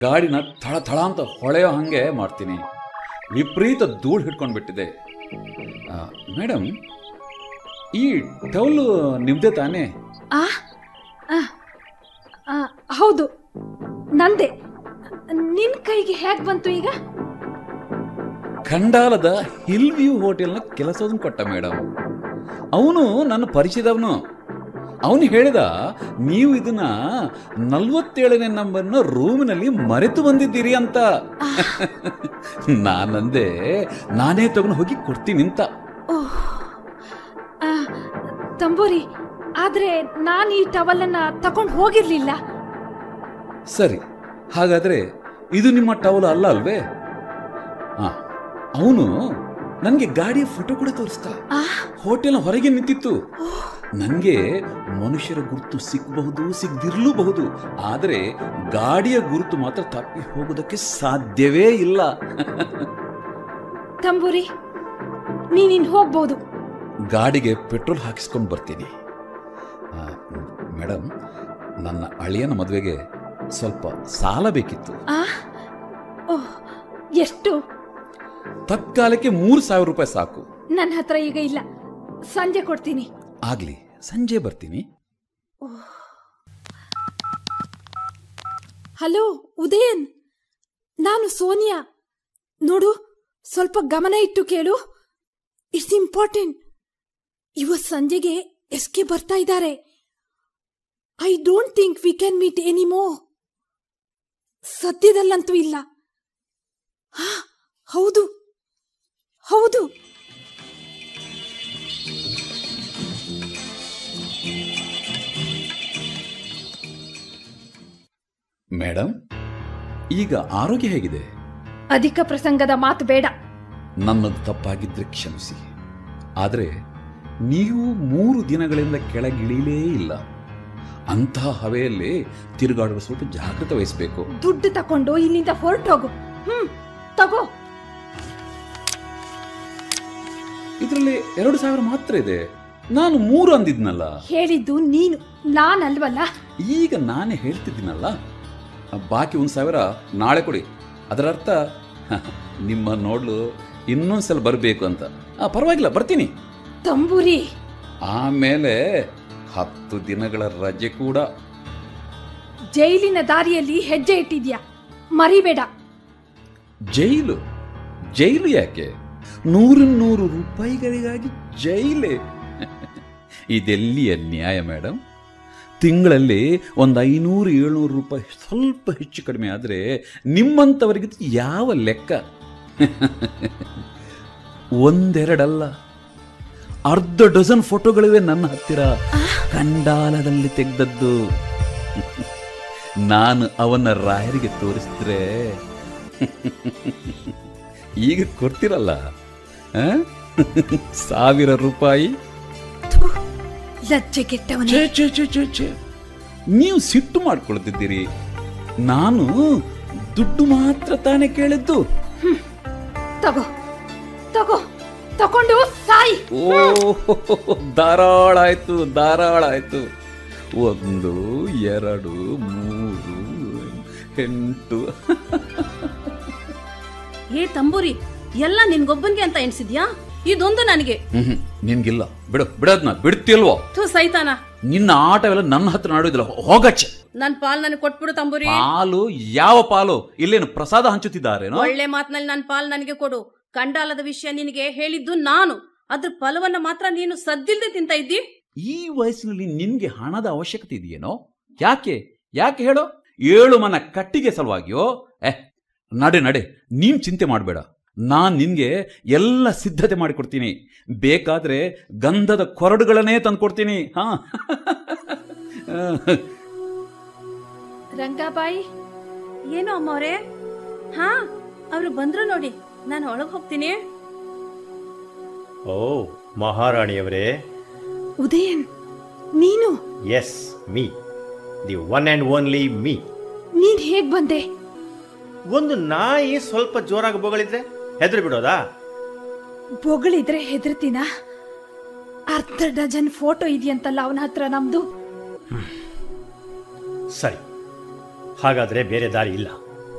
ಗಾಡಿನ ಥಳ ಥಳ ಅಂತ ಹೊಳೆಯೋ ಹಾಗೆ ಮಾಡ್ತೀನಿ ವಿಪರೀತ ಧೂಳು ಹಿಡ್ಕೊಂಡ್ಬಿಟ್ಟಿದೆ ಆ, ಮೇಡಮ್ ಈ ಟೌಲು ನಿಮ್ದೇ ತಾನೇ ಆ ಆ, ಆ, ಹೌದು ನಂದೆ ನಿನ್ ಕೈಗೆ ಹೇಗ್ ಬಂತು ಈಗ ಖಂಡಾಲದ ಹಿಲ್ ವ್ಯೂ ಹೋಟೆಲ್ನ ಕೆಲಸದನ್ನು ಕೊಟ್ಟ ಮೇಡಮ್ ಅವನು ನನ್ನ ಪರಿಚಯದವನು ಅವನು ಹೇಳಿದ ನೀವು ಇದನ್ನ ನಲ್ವತ್ತೇಳನೇ ನಂಬರ್ನ ರೂಮಿನಲ್ಲಿ ಮರೆತು ಬಂದಿದ್ದೀರಿ ಅಂತ ನಾನಂದೆ ನಾನೇ ತಗೊಂಡು ಹೋಗಿ ಕೊಡ್ತೀನಿ ಅಂತ ಓಹ್ ಆ, ತಂಬೂರಿ ಆದ್ರೆ ನಾನು ಈ ಟವಲನ್ನ ತಗೊಂಡು ಹೋಗಿರ್ಲಿಲ್ಲ ಸರಿ ಹಾಗಾದ್ರೆ ಇದು ನಿಮ್ಮ ಟವಲ್ ಅಲ್ಲ ಅಲ್ವೇ ಹಾ ಅವನು ನನಗೆ ಗಾಡಿಯ ಫೋಟೋ ಕೂಡ ತೋರಿಸ್ತಾ ಆ ಹೋಟೆಲ್ ಹೊರಗೆ ನಿಂತಿತ್ತು ನನಗೆ ಮನುಷ್ಯರ ಗುರುತು ಸಿಕ್ಕಬಹುದು ಸಿಗದಿರಲೂಬಹುದು ಆದರೆ ಗಾಡಿಯ ಗುರುತು ಮಾತ್ರ ತಪ್ಪಿ ಹೋಗೋದಕ್ಕೆ ಸಾಧ್ಯವೇ ಇಲ್ಲ ತಂಬೂರಿ ನೀನಿನ್ ಹೋಗ್ಬೋದು ಗಾಡಿಗೆ ಪೆಟ್ರೋಲ್ ಹಾಕಿಸ್ಕೊಂಡು ಬರ್ತೀನಿ ಆ, ಮೇಡಮ್ ನನ್ನ ಅಳಿಯನ ಮದುವೆಗೆ ಸ್ವಲ್ಪ ಸಾಲ ಬೇಕಿತ್ತು ಆ ಓಹ್ ಎಷ್ಟು ತತ್ಕಾಲಕ್ಕೆ ಮೂರು ಸಾವಿರ ರೂಪಾಯಿ ಸಾಕು ನನ್ನ ಹತ್ರ ಈಗ ಇಲ್ಲ ಸಂಜೆ ಕೊಡ್ತೀನಿ ಆಗ್ಲಿ ಸಂಜೆ ಬರ್ತೀನಿ ಹಲೋ ಉದಯನ್ ನಾನು ಸೋನಿಯಾ ನೋಡು ಸ್ವಲ್ಪ ಗಮನ ಇಟ್ಟು ಕೇಳು ಇಟ್ಸ್ ಇಂಪಾರ್ಟೆಂಟ್ ಇವತ್ ಸಂಜೆಗೆ ಎಸ್ಕೆ ಬರ್ತಾ ಇದ್ದಾರೆ I don't think we can meet anymore ಸದ್ಯದಲ್ಲಂತೂ ಇಲ್ಲ ಹಾ ಹೌದು ಹೌದು ಮೇಡಮ್ ಈಗ ಆರೋಗ್ಯ ಹೇಗಿದೆ ಅಧಿಕ ಪ್ರಸಂಗದ ಮಾತು ಬೇಡ ನನ್ನದು ತಪ್ಪಾಗಿದ್ರೆ ಕ್ಷಮಿಸಿ ಆದರೆ ನೀವು ಮೂರು ದಿನಗಳಿಂದ ಕೆಳಗಿಳಿಲೇ ಇಲ್ಲ ಅಂತಹ ಹವೆಯಲ್ಲಿ ತಿರುಗಾಡಲು ಸ್ವಲ್ಪ ಜಾಗೃತೆ ವಹಿಸಬೇಕು ದುಡ್ಡು ತಕೊಂಡು ಇಲ್ಲಿಂದ ಹೊರಟೋಗು ಹ್ಮ್ ತಗೋ ಇದರಲ್ಲಿ ಎರಡು ಸಾವಿರ ಮಾತ್ರ ಇದೆ ನಾನು ಮೂರು ಅಂದಿದ್ನಲ್ಲ ಹೇಳಿದ್ದು ನೀನು ನಾನಲ್ವಲ್ಲ ಈಗ ನಾನೇ ಹೇಳ್ತಿದ್ದೀನಲ್ಲ ಬಾಕಿ ಒಂದು ಸಾವಿರ ನಾಳೆ ಕೊಡಿ ಅದರ ಅರ್ಥ ನಿಮ್ಮ ನೋಡ್ಲು ಇನ್ನೊಂದ್ಸಲ ಬರಬೇಕು ಅಂತ ಆ, ಪರವಾಗಿಲ್ಲ ಬರ್ತೀನಿ ತಂಬೂರಿ ಆಮೇಲೆ ಹತ್ತು ದಿನಗಳ ರಜೆ ಕೂಡ ಜೈಲಿನ ದಾರಿಯಲ್ಲಿ ಹೆಜ್ಜೆ ಇಟ್ಟಿದ್ಯಾ ಮರಿಬೇಡ ಜೈಲು ಜೈಲು ಯಾಕೆ ನೂರು ನೂರು ರೂಪಾಯಿಗಳಿಗಾಗಿ ಜೈಲೇ ಇದೆಲ್ಲಿಯ ನ್ಯಾಯ ಮೇಡಮ್ ತಿಂಗಳಲ್ಲಿ ಒಂದು ಐನೂರು ಏಳ್ನೂರು ರೂಪಾಯಿ ಸ್ವಲ್ಪ ಹೆಚ್ಚು ಕಡಿಮೆ ಆದರೆ ನಿಮ್ಮಂಥವರಿಗೆ ಇದು ಯಾವ ಲೆಕ್ಕ ಒಂದೆರಡಲ್ಲ ಅರ್ಧ ಡಜನ್ ಫೋಟೋಗಳಿವೆ ನನ್ನ ಹತ್ತಿರ ಕಂಡಾಲದಲ್ಲಿ ತೆಗೆದದ್ದು ನಾನು ಅವನ ರಾಯರಿಗೆ ತೋರಿಸಿದ್ರೆ ಈಗ ಕೊಡ್ತಿರಲ್ಲ ಆ? ಸಾವಿರ ರೂಪಾಯಿ ಥು, ಲಜ್ಜೆ ಕೆಟ್ಟವನೇ ಛೇ ಛೇ ಛೇ ಛೇ ಛೇ ನೀವು ಸಿಟ್ಟು ಮಾಡ್ಕೊಳ್ತಿದ್ದೀರಿ ನಾನು ದುಡ್ಡು ಮಾತ್ರ ತಾನೇ ಕೇಳಿದ್ದು ತಗೋ ತಗೋ ತಕೊಂಡು ಸಾಯಿ ಓ ಧಾರಾಳ ಆಯ್ತು ಧಾರಾಳ ಆಯ್ತು ಒಂದು ಎರಡು ಮೂರು ಎಂಟು ಏ ತಂಬೂರಿ ಎಲ್ಲ ನಿನ್ಗೊಬ್ಬನ್ಗೆ ಅಂತ ಎಣಿಸಿದ್ಯಾ ಇದೊಂದು ನನಗೆ ಹ್ಮ್ ನಿನ್ಗಿಲ್ಲ ಬಿಡು ಬಿಡೋದ್ನ ಬಿಡ್ತಿಲ್ವೋ ಥೂ ಸೈತಾನ ನಿನ್ನ ಆಟವೆಲ್ಲ ನನ್ನ ಹತ್ರ ನಾಡೋದಿಲ್ಲ ಹೋಗಚ್ಚೆ ನನ್ ಪಾಲ್ ನನಗೆ ಕೊಟ್ಬಿಡು ತಂಬೂರಿ ಪಾಲು ಯಾವ ಪಾಲು ಇಲ್ಲೇನು ಪ್ರಸಾದ ಹಂಚುತ್ತಿದ್ದಾರೇನೋ ಒಳ್ಳೆ ಮಾತ್ನಲ್ಲಿ ನನ್ ಪಾಲ್ ನನಗೆ ಕೊಡು ಕಂಡಾಲದ ವಿಷಯ ನಿನಗೆ ಹೇಳಿದ್ದು ನಾನು ಅದ್ರ ಫಲವನ್ನ ಮಾತ್ರ ನೀನು ಸದ್ದಿಲ್ದೆ ತಿಂತ ಇದ್ದಿ ಈ ವಯಸ್ಸಿನಲ್ಲಿ ನಿನ್ಗೆ ಹಣದ ಅವಶ್ಯಕತೆ ಇದೆಯೇನೋ ಯಾಕೆ ಯಾಕೆ ಹೇಳೋ ಏಳು ಮನ ಕಟ್ಟಿಗೆ ಸಲುವಾಗಿಯೋ ಏ ನಡೆ ನಡೆ ನೀನ್ ಚಿಂತೆ ಮಾಡಬೇಡ ನಾನ್ ನಿನ್ಗೆ ಎಲ್ಲ ಸಿದ್ಧತೆ ಮಾಡಿಕೊಡ್ತೀನಿ ಬೇಕಾದ್ರೆ ಗಂಧದ ಕೊರಡುಗಳನ್ನೇ ತಂದ್ಕೊಡ್ತೀನಿ ಹಾ ರಂಗಾಬಾಯಿ ಏನು ಅಮ್ಮವ್ರೆ ಹಾ ಅವ್ರು ಬಂದ್ರು ನೋಡಿ ನಾನು ಒಳಗ್ ಹೋಗ್ತೀನಿ ಓ ಮಹಾರಾಣಿಯವರೇ ಉದಯನ್ ನೀನು yes me the one and only me ನೀನ್ ಹೇಗ್ ಬಂದೆ ಒಂದು ನಾಯಿ ಸ್ವಲ್ಪ ಜೋರಾಗಿ ಬೊಗಳಿದ್ರೆ ಹೆದರಿ ಬಿಡೋದಾ ಬೊಗಳಿದ್ರೆ ಹೆದರ್ತೀನ ಅರ್ಧ ಡಜನ್ ಫೋಟೋ ಇದೆಯಂತಲ್ಲ ಅವನ ಹತ್ರ ನಮ್ದು ಸರಿ ಹಾಗಾದ್ರೆ ಬೇರೆ ದಾರಿ ಇಲ್ಲ